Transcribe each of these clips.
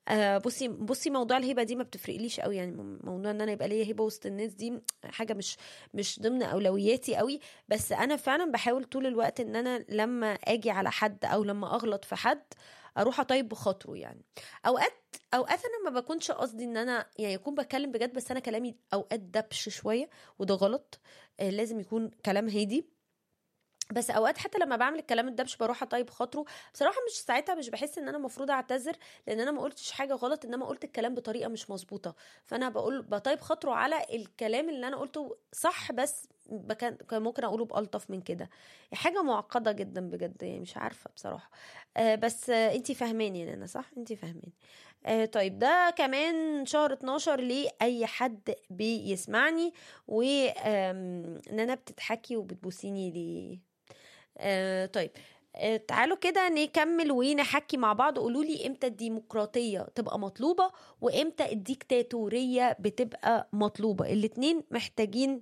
آه بصي بصي موضوع الهبه دي ما بتفرقليش قوي يعني موضوع ان انا يبقى ليا هبه وسط الناس دي حاجه مش مش ضمن اولوياتي قوي بس انا فعلا بحاول طول الوقت ان انا لما اجي على حد او لما اغلط في حد اروح اطيب بخاطره يعني اوقات اوقات انا ما بكونش قصدي ان انا يعني اكون بتكلم بجد بس انا كلامي اوقات دبش شويه وده غلط آه لازم يكون كلام هادي بس اوقات حتى لما بعمل الكلام الدبش بروح اطيب خاطره بصراحه مش ساعتها مش بحس ان انا المفروض اعتذر لان انا ما قلتش حاجه غلط انما قلت الكلام بطريقه مش مظبوطه فانا بقول بطيب خاطره على الكلام اللي انا قلته صح بس كان ممكن اقوله بالطف من كده حاجه معقده جدا بجد يعني مش عارفه بصراحه آه بس آه انت فاهماني يعني انا صح انت فاهماني آه طيب ده كمان شهر 12 لاي حد بيسمعني و ان انا بتضحكي وبتبوسيني ليه آه طيب آه تعالوا كده نكمل ونحكي مع بعض قولوا لي امتى الديمقراطيه تبقى مطلوبه وامتى الديكتاتوريه بتبقى مطلوبه الاتنين محتاجين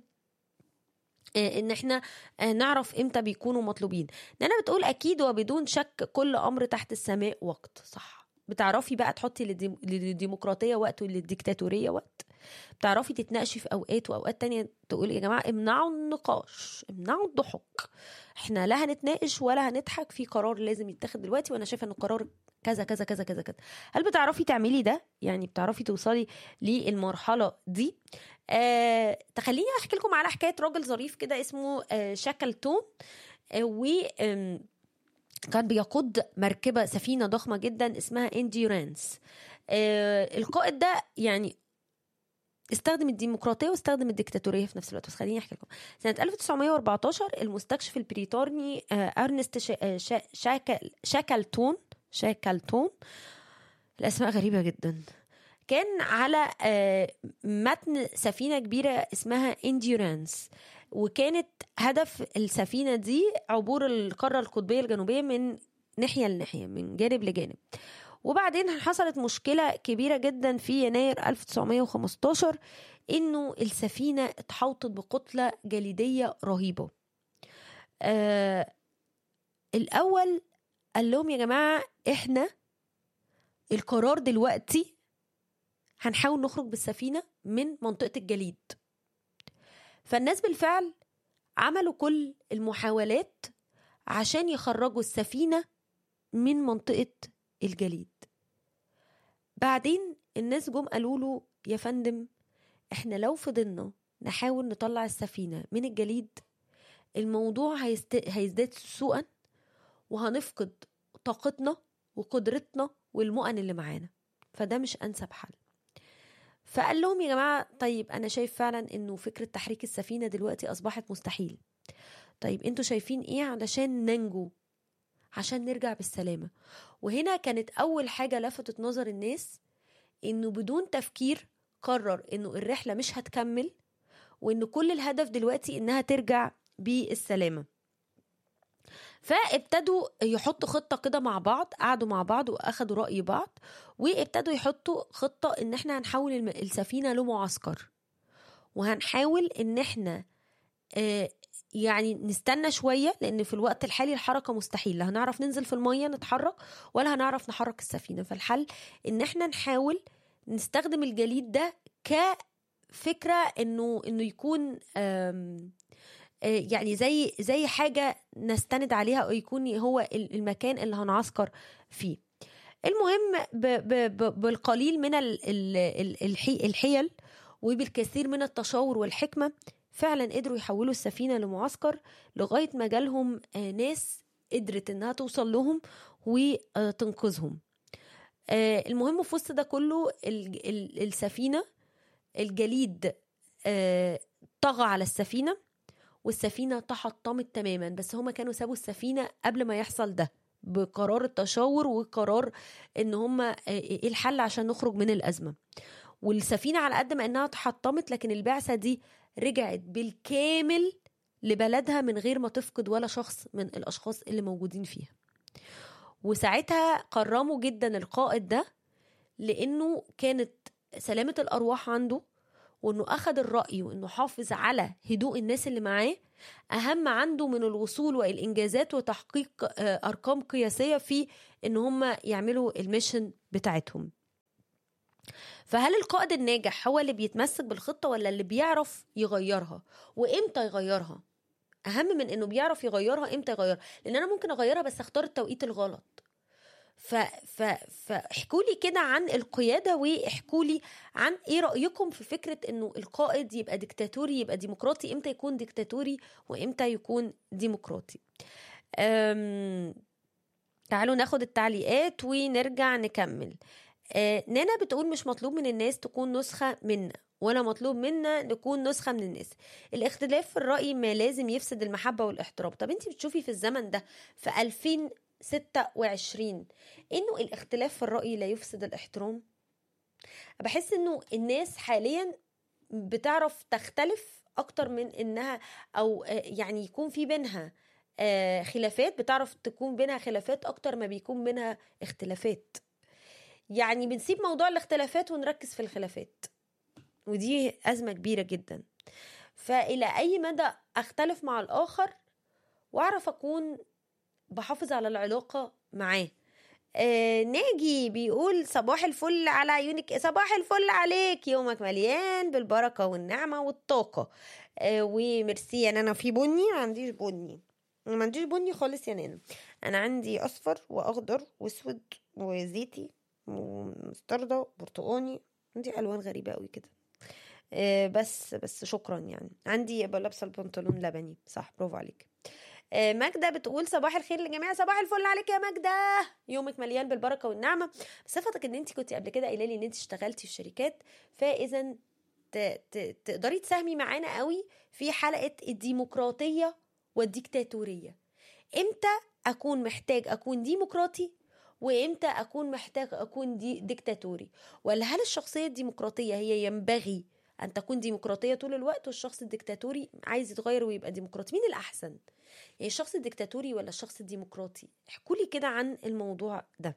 آه ان احنا آه نعرف امتى بيكونوا مطلوبين انا بتقول اكيد وبدون شك كل امر تحت السماء وقت صح بتعرفي بقى تحطي للديمقراطيه وقت وللديكتاتوريه وقت بتعرفي تتناقشي في اوقات واوقات تانية تقولي يا جماعه امنعوا النقاش امنعوا الضحك احنا لا هنتناقش ولا هنضحك في قرار لازم يتاخد دلوقتي وانا شايفه ان القرار كذا كذا كذا كذا كذا هل بتعرفي تعملي ده يعني بتعرفي توصلي للمرحله دي آه تخليني احكي لكم على حكايه راجل ظريف كده اسمه آه شاكلتون آه و آه كان بيقود مركبة سفينة ضخمة جدا اسمها انديورانس آه القائد ده يعني استخدم الديمقراطيه واستخدم الديكتاتوريه في نفس الوقت بس خليني احكي لكم سنه 1914 المستكشف البريطاني ارنست شا شا شاكل شاكلتون شاكلتون الاسماء غريبه جدا كان على متن سفينه كبيره اسمها انديورانس وكانت هدف السفينه دي عبور القاره القطبيه الجنوبيه من ناحيه لناحيه من جانب لجانب وبعدين حصلت مشكلة كبيرة جدا في يناير 1915 إنه السفينة اتحوطت بكتلة جليدية رهيبة. آه الأول قال لهم يا جماعة إحنا القرار دلوقتي هنحاول نخرج بالسفينة من منطقة الجليد. فالناس بالفعل عملوا كل المحاولات عشان يخرجوا السفينة من منطقة الجليد بعدين الناس جم قالوا له يا فندم احنا لو فضلنا نحاول نطلع السفينة من الجليد الموضوع هيست... هيزداد سوءا وهنفقد طاقتنا وقدرتنا والمؤن اللي معانا فده مش أنسب حل فقال لهم يا جماعة طيب أنا شايف فعلا إنه فكرة تحريك السفينة دلوقتي أصبحت مستحيل طيب انتوا شايفين ايه علشان ننجو عشان نرجع بالسلامة وهنا كانت أول حاجة لفتت نظر الناس إنه بدون تفكير قرر إنه الرحلة مش هتكمل وإن كل الهدف دلوقتي إنها ترجع بالسلامة فابتدوا يحطوا خطة كده مع بعض قعدوا مع بعض وأخدوا رأي بعض وابتدوا يحطوا خطة إن احنا هنحول السفينة لمعسكر وهنحاول إن احنا آه يعني نستنى شويه لان في الوقت الحالي الحركه مستحيل لا هنعرف ننزل في الميه نتحرك ولا هنعرف نحرك السفينه فالحل ان احنا نحاول نستخدم الجليد ده كفكره انه انه يكون يعني زي زي حاجه نستند عليها او يكون هو المكان اللي هنعسكر فيه المهم ب ب بالقليل من الحيل وبالكثير من التشاور والحكمه فعلا قدروا يحولوا السفينة لمعسكر لغاية ما جالهم ناس قدرت انها توصل لهم وتنقذهم المهم في وسط ده كله السفينة الجليد طغى على السفينة والسفينة تحطمت تماما بس هما كانوا سابوا السفينة قبل ما يحصل ده بقرار التشاور وقرار ان هما ايه الحل عشان نخرج من الازمه والسفينه على قد ما انها تحطمت لكن البعثه دي رجعت بالكامل لبلدها من غير ما تفقد ولا شخص من الاشخاص اللي موجودين فيها وساعتها كرموا جدا القائد ده لانه كانت سلامه الارواح عنده وانه اخذ الراي وانه حافظ على هدوء الناس اللي معاه اهم عنده من الوصول والانجازات وتحقيق ارقام قياسيه في ان هم يعملوا الميشن بتاعتهم فهل القائد الناجح هو اللي بيتمسك بالخطة ولا اللي بيعرف يغيرها وامتى يغيرها اهم من انه بيعرف يغيرها امتى يغيرها لان انا ممكن اغيرها بس اختار التوقيت الغلط ف ف فاحكوا لي كده عن القياده واحكوا لي عن ايه رايكم في فكره انه القائد يبقى ديكتاتوري يبقى ديمقراطي امتى يكون ديكتاتوري وامتى يكون ديمقراطي أم... تعالوا ناخد التعليقات ونرجع نكمل آه نانا بتقول مش مطلوب من الناس تكون نسخة منا ولا مطلوب منا نكون نسخة من الناس الاختلاف في الرأي ما لازم يفسد المحبة والاحترام طب انت بتشوفي في الزمن ده في 2026 انه الاختلاف في الرأي لا يفسد الاحترام بحس انه الناس حاليا بتعرف تختلف اكتر من انها او يعني يكون في بينها خلافات بتعرف تكون بينها خلافات اكتر ما بيكون بينها اختلافات يعني بنسيب موضوع الاختلافات ونركز في الخلافات ودي أزمة كبيرة جدا فإلى أي مدى أختلف مع الآخر وأعرف أكون بحافظ على العلاقة معاه آه ناجي بيقول صباح الفل على عيونك صباح الفل عليك يومك مليان بالبركة والنعمة والطاقة آه وميرسي يعني أنا في بني ما عنديش بني ما عنديش بني خالص يا نانا أنا عندي أصفر وأخضر وأسود وزيتي ومستردة برتقاني عندي الوان غريبه قوي كده آه بس بس شكرا يعني عندي يبقى لابسه البنطلون لبني صح برافو عليك آه ماجده بتقول صباح الخير للجميع صباح الفل عليك يا ماجده يومك مليان بالبركه والنعمه بصفتك ان انت كنت قبل كده قايله لي ان انت اشتغلتي في شركات فاذا تقدري تساهمي معانا قوي في حلقه الديمقراطيه والديكتاتوريه امتى اكون محتاج اكون ديمقراطي وامتى اكون محتاج اكون دي ديكتاتوري ولا هل الشخصيه الديمقراطيه هي ينبغي ان تكون ديمقراطيه طول الوقت والشخص الديكتاتوري عايز يتغير ويبقى ديمقراطي مين الاحسن يعني الشخص الديكتاتوري ولا الشخص الديمقراطي احكوا لي كده عن الموضوع ده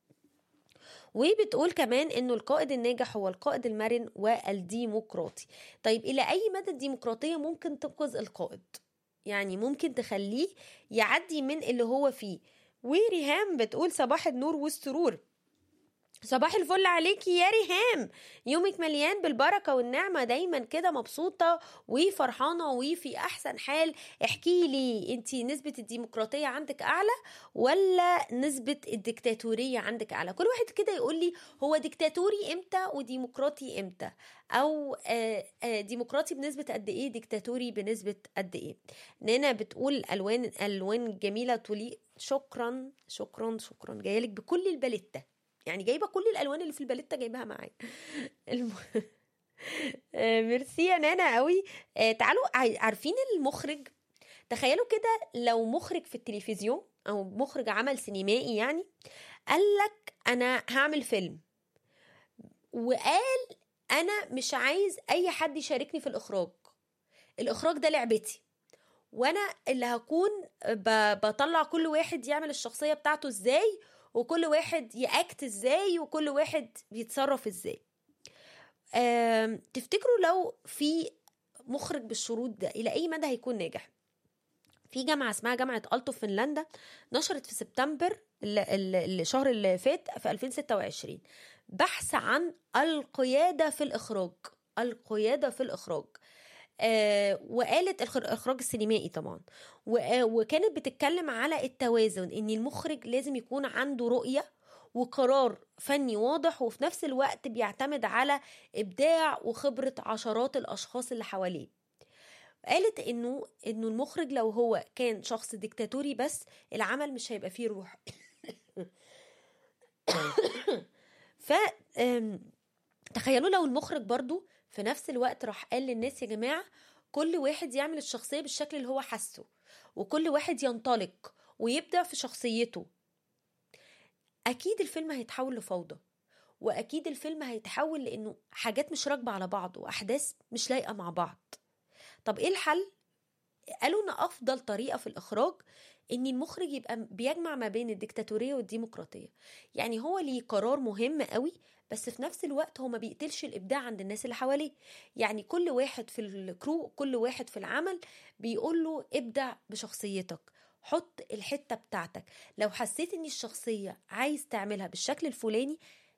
وبتقول كمان انه القائد الناجح هو القائد المرن والديمقراطي طيب الى اي مدى الديمقراطيه ممكن تنقذ القائد يعني ممكن تخليه يعدي من اللي هو فيه وريهام بتقول صباح النور والسرور صباح الفل عليكي يا ريهام يومك مليان بالبركة والنعمة دايما كده مبسوطة وفرحانة وفي أحسن حال احكي لي انت نسبة الديمقراطية عندك أعلى ولا نسبة الديكتاتورية عندك أعلى كل واحد كده يقول لي هو ديكتاتوري امتى وديمقراطي امتى أو آآ آآ ديمقراطي بنسبة قد ايه ديكتاتوري بنسبة قد ايه نانا بتقول ألوان ألوان جميلة تولي شكرا شكرا شكرا جايلك بكل الباليتة يعني جايبه كل الالوان اللي في الباليتا جايباها معايا الم... ميرسي يا نانا قوي تعالوا عارفين المخرج تخيلوا كده لو مخرج في التلفزيون او مخرج عمل سينمائي يعني قال لك انا هعمل فيلم وقال انا مش عايز اي حد يشاركني في الاخراج الاخراج ده لعبتي وانا اللي هكون بطلع كل واحد يعمل الشخصيه بتاعته ازاي وكل واحد ياكت ازاي وكل واحد بيتصرف ازاي تفتكروا لو في مخرج بالشروط ده الى اي مدى هيكون ناجح في جامعه اسمها جامعه التو في فنلندا نشرت في سبتمبر الشهر اللي فات في 2026 بحث عن القياده في الاخراج القياده في الاخراج آه وقالت الاخراج السينمائي طبعا وكانت بتتكلم على التوازن ان المخرج لازم يكون عنده رؤيه وقرار فني واضح وفي نفس الوقت بيعتمد على ابداع وخبره عشرات الاشخاص اللي حواليه قالت انه انه المخرج لو هو كان شخص ديكتاتوري بس العمل مش هيبقى فيه روح ف تخيلوا لو المخرج برضو في نفس الوقت راح قال للناس يا جماعة كل واحد يعمل الشخصية بالشكل اللي هو حاسه وكل واحد ينطلق ويبدع في شخصيته أكيد الفيلم هيتحول لفوضى وأكيد الفيلم هيتحول لأنه حاجات مش راكبة على بعض وأحداث مش لايقة مع بعض طب إيه الحل؟ قالوا إن أفضل طريقة في الإخراج ان المخرج يبقى بيجمع ما بين الديكتاتوريه والديمقراطيه يعني هو ليه قرار مهم قوي بس في نفس الوقت هو ما بيقتلش الابداع عند الناس اللي حواليه يعني كل واحد في الكرو كل واحد في العمل بيقول له ابدع بشخصيتك حط الحته بتاعتك لو حسيت ان الشخصيه عايز تعملها بالشكل الفلاني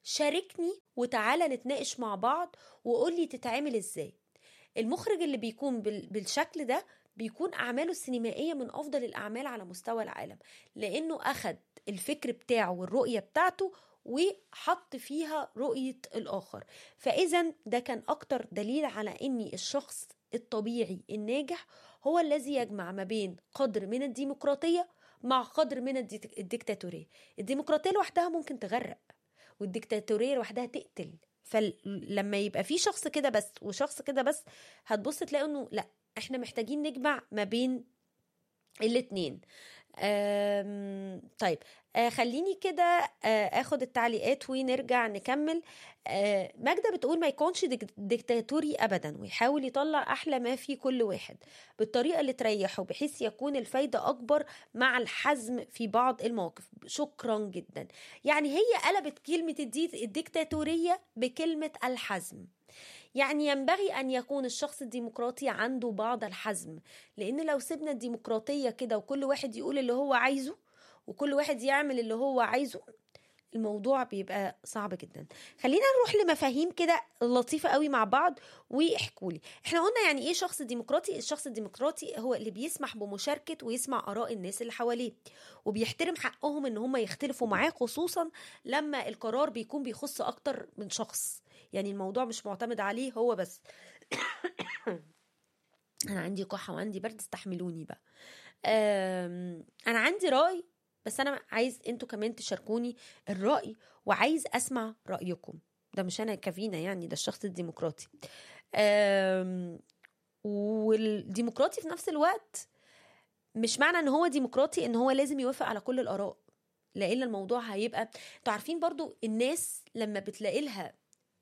شاركني وتعالى نتناقش مع بعض وقول لي تتعمل ازاي المخرج اللي بيكون بال- بالشكل ده بيكون أعماله السينمائية من أفضل الأعمال على مستوى العالم لأنه أخد الفكر بتاعه والرؤية بتاعته وحط فيها رؤية الآخر فإذا ده كان أكتر دليل على أن الشخص الطبيعي الناجح هو الذي يجمع ما بين قدر من الديمقراطية مع قدر من الديك- الديكتاتورية الديمقراطية لوحدها ممكن تغرق والديكتاتورية لوحدها تقتل فلما يبقى في شخص كده بس وشخص كده بس هتبص تلاقي انه لا احنا محتاجين نجمع ما بين الاتنين أم، طيب آه خليني كده آه اخد التعليقات ونرجع نكمل آه ماجدة بتقول ما يكونش ديك- ديكتاتوري ابدا ويحاول يطلع احلى ما في كل واحد بالطريقة اللي تريحه بحيث يكون الفايدة اكبر مع الحزم في بعض المواقف شكرا جدا يعني هي قلبت كلمة الدي- الديكتاتورية بكلمة الحزم يعني ينبغي أن يكون الشخص الديمقراطي عنده بعض الحزم لأن لو سيبنا الديمقراطية كده وكل واحد يقول اللي هو عايزه وكل واحد يعمل اللي هو عايزه الموضوع بيبقى صعب جدا خلينا نروح لمفاهيم كده لطيفة قوي مع بعض واحكوا لي احنا قلنا يعني ايه شخص ديمقراطي الشخص الديمقراطي هو اللي بيسمح بمشاركة ويسمع آراء الناس اللي حواليه وبيحترم حقهم ان هم يختلفوا معاه خصوصا لما القرار بيكون بيخص اكتر من شخص يعني الموضوع مش معتمد عليه هو بس انا عندي كحه وعندي برد استحملوني بقى أم، انا عندي راي بس انا عايز انتوا كمان تشاركوني الراي وعايز اسمع رايكم ده مش انا كفينا يعني ده الشخص الديمقراطي أم، والديمقراطي في نفس الوقت مش معنى ان هو ديمقراطي ان هو لازم يوافق على كل الاراء لان الموضوع هيبقى انتوا عارفين برضو الناس لما بتلاقي لها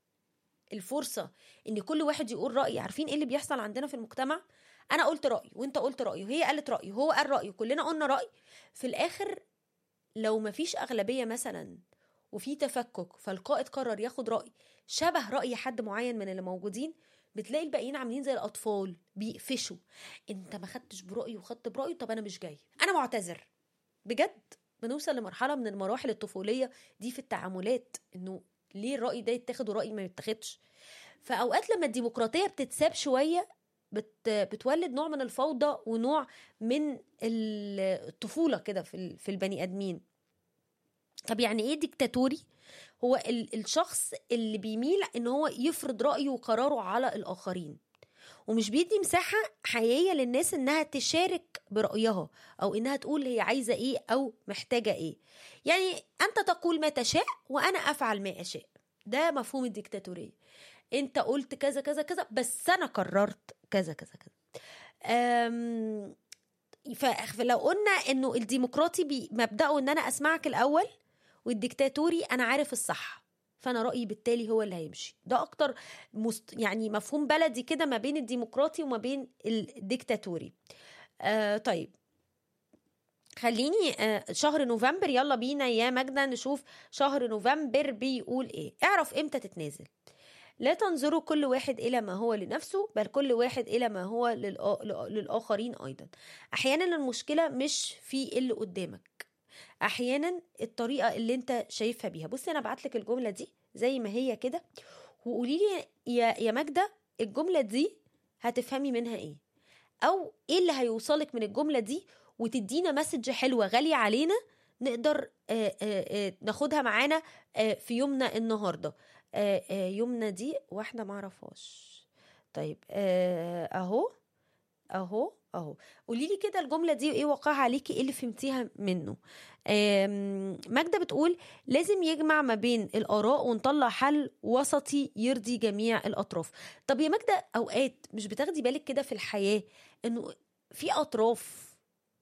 الفرصه ان كل واحد يقول راي عارفين ايه اللي بيحصل عندنا في المجتمع انا قلت رايي وانت قلت رايه وهي قالت رايه وهو قال رايه كلنا قلنا راي في الاخر لو مفيش اغلبيه مثلا وفي تفكك فالقائد قرر ياخد راي شبه راي حد معين من اللي موجودين بتلاقي الباقيين عاملين زي الاطفال بيقفشوا انت ما خدتش برايي وخدت برايي طب انا مش جاي انا معتذر بجد بنوصل لمرحله من المراحل الطفوليه دي في التعاملات انه ليه الراي ده يتاخد وراي ما يتاخدش فاوقات لما الديمقراطيه بتتساب شويه بت بتولد نوع من الفوضى ونوع من ال- الطفوله كده في ال- في البني ادمين طب يعني ايه ديكتاتوري هو ال- الشخص اللي بيميل ان هو يفرض رايه وقراره على الاخرين ومش بيدي مساحه حقيقيه للناس انها تشارك برايها او انها تقول هي عايزه ايه او محتاجه ايه يعني انت تقول ما تشاء وانا افعل ما اشاء ده مفهوم الديكتاتوريه انت قلت كذا كذا كذا بس انا قررت كذا كذا كذا أم، ف- فلو قلنا انه الديمقراطي بي- مبدأه ان انا اسمعك الاول والديكتاتوري انا عارف الصح فانا رايي بالتالي هو اللي هيمشي ده اكتر مست... يعني مفهوم بلدي كده ما بين الديمقراطي وما بين الديكتاتوري آه طيب خليني آه شهر نوفمبر يلا بينا يا مجدة نشوف شهر نوفمبر بيقول ايه اعرف امتى تتنازل لا تنظروا كل واحد إلى ما هو لنفسه بل كل واحد إلى ما هو للآ- للآخرين أيضا أحيانا المشكلة مش في اللي قدامك أحيانا الطريقة اللي أنت شايفها بيها بصي أنا بعتلك الجملة دي زي ما هي كده وقولي لي يا يا ماجدة الجملة دي هتفهمي منها إيه أو إيه اللي هيوصلك من الجملة دي وتدينا مسج حلوة غالية علينا نقدر آه، آه، آه، ناخدها معانا آه، في يومنا النهارده آه، آه، يمنى دي واحدة معرفهاش طيب آه، اهو اهو اهو قولي لي كده الجملة دي ايه وقعها عليكي ايه اللي فهمتيها منه آم، ماجدة بتقول لازم يجمع ما بين الآراء ونطلع حل وسطي يرضي جميع الأطراف طب يا ماجدة أوقات مش بتاخدي بالك كده في الحياة إنه في أطراف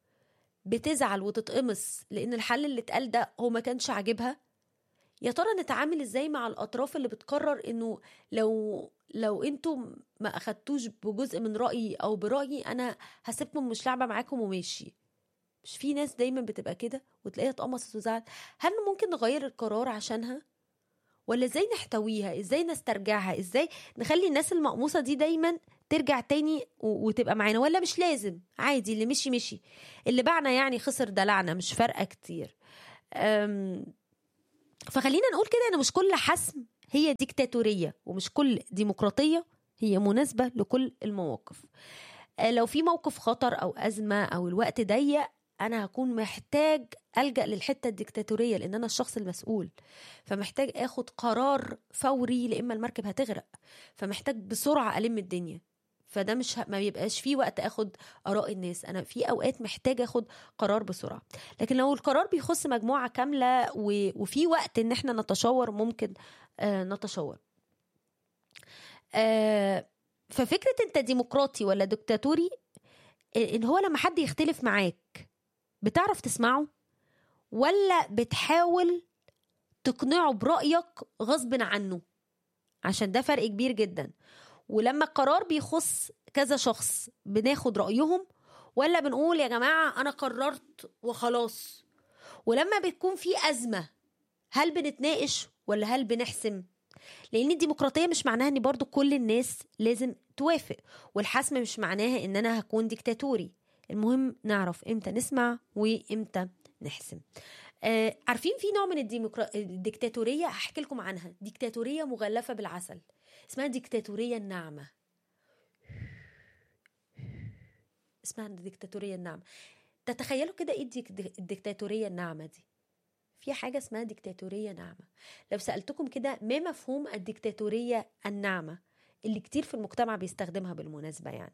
بتزعل وتتقمص لأن الحل اللي اتقال ده هو ما كانش عاجبها يا ترى نتعامل ازاي مع الاطراف اللي بتقرر انه لو لو انتم ما اخدتوش بجزء من رايي او برايي انا هسيبكم مش لعبه معاكم وماشي مش في ناس دايما بتبقى كده وتلاقيها اتقمصت وزعلت هل ممكن نغير القرار عشانها ولا ازاي نحتويها ازاي نسترجعها ازاي نخلي الناس المقموصه دي دايما ترجع تاني و- وتبقى معانا ولا مش لازم عادي اللي مشي مشي اللي باعنا يعني خسر دلعنا مش فارقه كتير أم فخلينا نقول كده ان مش كل حسم هي ديكتاتوريه ومش كل ديمقراطيه هي مناسبه لكل المواقف آه، لو في موقف خطر او ازمه او الوقت ضيق انا هكون محتاج الجا للحته الديكتاتوريه لان انا الشخص المسؤول فمحتاج اخد قرار فوري لاما المركب هتغرق فمحتاج بسرعه الم الدنيا فده مش ه... ما بيبقاش فيه وقت اخد اراء الناس انا في اوقات محتاج اخد قرار بسرعه لكن لو القرار بيخص مجموعه كامله و... وفي وقت ان احنا نتشاور ممكن آه نتشاور آه ففكره انت ديمقراطي ولا ديكتاتوري ان هو لما حد يختلف معاك بتعرف تسمعه ولا بتحاول تقنعه برأيك غصب عنه عشان ده فرق كبير جدا ولما القرار بيخص كذا شخص بناخد رأيهم ولا بنقول يا جماعة أنا قررت وخلاص ولما بتكون في أزمة هل بنتناقش ولا هل بنحسم لأن الديمقراطية مش معناها إن برضو كل الناس لازم توافق والحسم مش معناها إن أنا هكون ديكتاتوري المهم نعرف إمتى نسمع وإمتى نحسم آه عارفين في نوع من الديمقرا... الديكتاتورية هحكي لكم عنها ديكتاتورية مغلفة بالعسل اسمها ديكتاتورية الناعمة اسمها الديكتاتورية الناعمة تتخيلوا كده ايه الديك- الديكتاتورية الناعمة دي في حاجة اسمها ديكتاتورية ناعمة لو سألتكم كده ما مفهوم الديكتاتورية الناعمة اللي كتير في المجتمع بيستخدمها بالمناسبة يعني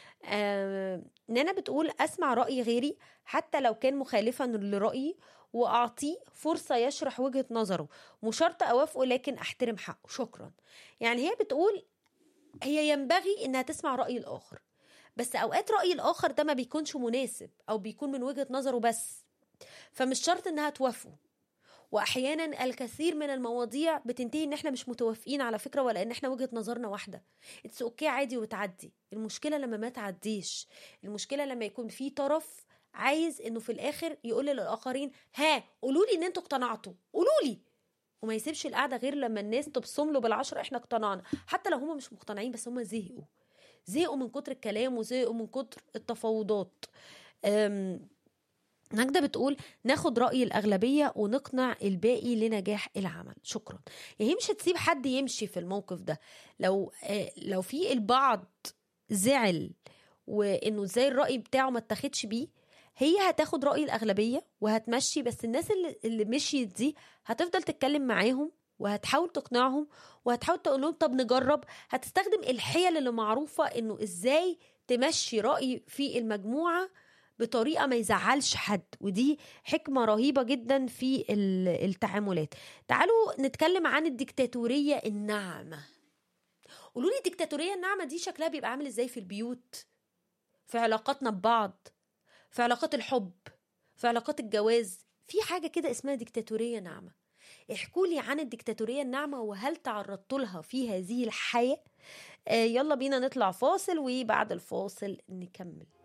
آه نانا بتقول أسمع رأي غيري حتى لو كان مخالفا لرأيي وأعطيه فرصة يشرح وجهة نظره مش شرط أوافقه لكن أحترم حقه شكرا يعني هي بتقول هي ينبغي إنها تسمع رأي الآخر بس أوقات رأي الآخر ده ما بيكونش مناسب أو بيكون من وجهة نظره بس فمش شرط إنها توافقه واحيانا الكثير من المواضيع بتنتهي ان احنا مش متوافقين على فكره ولا ان احنا وجهه نظرنا واحده اتس اوكي عادي وتعدي المشكله لما ما تعديش المشكله لما يكون في طرف عايز انه في الاخر يقول للاخرين ها قولوا لي ان انتوا اقتنعتوا قولوا لي وما يسيبش القعده غير لما الناس تبصم له بالعشره احنا اقتنعنا حتى لو هم مش مقتنعين بس هم زهقوا زهقوا من كتر الكلام وزهقوا من كتر التفاوضات أم نجدة بتقول ناخد رأي الأغلبية ونقنع الباقي لنجاح العمل شكرا يعني هي مش هتسيب حد يمشي في الموقف ده لو آه، لو في البعض زعل وانه ازاي الرأي بتاعه ما اتاخدش بيه هي هتاخد رأي الأغلبية وهتمشي بس الناس اللي, اللي مشيت دي هتفضل تتكلم معاهم وهتحاول تقنعهم وهتحاول تقول لهم طب نجرب هتستخدم الحيل اللي معروفة انه ازاي تمشي رأي في المجموعة بطريقه ما يزعلش حد ودي حكمه رهيبه جدا في ال- التعاملات تعالوا نتكلم عن الديكتاتوريه الناعمه قولوا لي الديكتاتوريه الناعمه دي شكلها بيبقى عامل ازاي في البيوت في علاقاتنا ببعض في علاقات الحب في علاقات الجواز في حاجه كده اسمها ديكتاتوريه ناعمه احكوا لي عن الديكتاتوريه الناعمه وهل تعرضت لها في هذه الحياه آه يلا بينا نطلع فاصل وبعد الفاصل نكمل